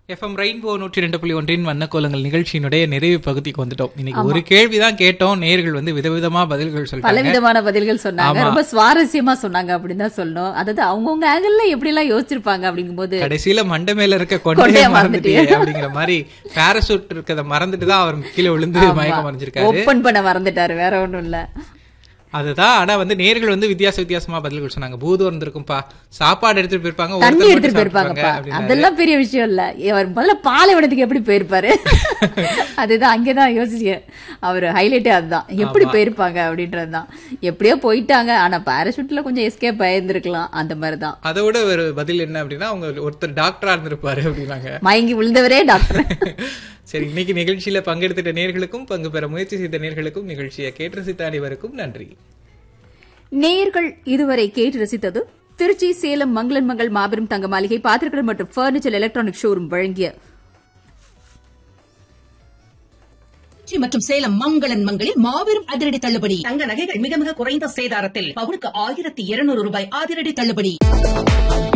FM rainbow நூற்றி ரெண்டு புள்ளி ஒன்றின் வண்ணக்கோலங்கள் நிகழ்ச்சியினுடைய நிறைவு பகுதிக்கு வந்துட்டோம் இன்னைக்கு ஒரு கேள்விதான் கேட்டோம் நேர்கள் வந்து விதவிதமா பதில்கள் சொல்லிட்டாங்க பலவிதமான பதில்கள் சொன்னாங்க ரொம்ப சுவாரஸ்யமா சொன்னாங்க அப்படின்னு தான் சொல்லணும் அதாவது அவங்கவுங்க ஆங்கிள் எப்படி எல்லாம் யோசிச்சிருப்பாங்க அப்படிங்கும்போது கடைசியில மண்டை மேல இருக்க கொண்டையை கொண்டையை மறந்துட்டே அப்படிங்கிற மாதிரி பாராசூட் இருக்கத மறந்துட்டு தான் அவர் கீழே விழுந்து மயக்கம் மறைஞ்சிருக்காரு ஓப்பன் பண்ண மறந்துட்டாரு வேற ஒண்ணும் இல்ல அதுதான் ஆனா வந்து நேர்கள் வந்து வித்தியாச வித்தியாசமா பதில்கள் சொன்னாங்க பூதம் இருந்திருக்கும்பா சாப்பாடு எடுத்துட்டு போயிருப்பாங்க தண்ணி ஒருத்தர் எடுத்துட்டு மட்டும் போயிருப்பாங்கப்பா சாப்பிட்டுப்பாங்க அப்படின்னு அதெல்லாம் பெரிய விஷயம் இல்ல அவர் முதல்ல பாலைவனத்துக்கு எப்படி போயிருப்பாரு அதுதான் அங்கேதான் யோசிச்சு அவர் ஹைலைட்டே அதுதான் எப்படி போயிருப்பாங்க அப்படின்றதுதான் எப்படியோ போயிட்டாங்க ஆனா பாராசூட்ல கொஞ்சம் எஸ்கேப் ஆயிருந்திருக்கலாம் அந்த மாதிரிதான் அதை விட ஒரு பதில் என்ன அப்படின்னா அவங்க ஒருத்தர் டாக்டரா இருந்திருப்பாரு அப்படின்னாங்க மயங்கி விழுந்தவரே டாக்டர் சரி இன்னைக்கு நிகழ்ச்சியில பங்கெடுத்துட்ட நேர்களுக்கும் பங்கு பெற முயற்சி செய்த நேர்களுக்கும் நிகழ்ச்சியை கேட்டு ரசித்த அனைவருக்கும் நன்றி நேயர்கள் இதுவரை கேட்டு ரசித்தது திருச்சி சேலம் மங்களன் மங்கள் மாபெரும் தங்க மாளிகை பாத்திரங்கள் மற்றும் பர்னிச்சர் எலக்ட்ரானிக் ஷோரூம் வழங்கிய திருச்சி மற்றும் சேலம் மங்களன் மங்களில் மாபெரும் அதிரடி தள்ளுபடி தங்க நகைகள் மிக மிக குறைந்த சேதாரத்தில் பவுனுக்கு ஆயிரத்தி இருநூறு ரூபாய் அதிரடி தள்ளுபடி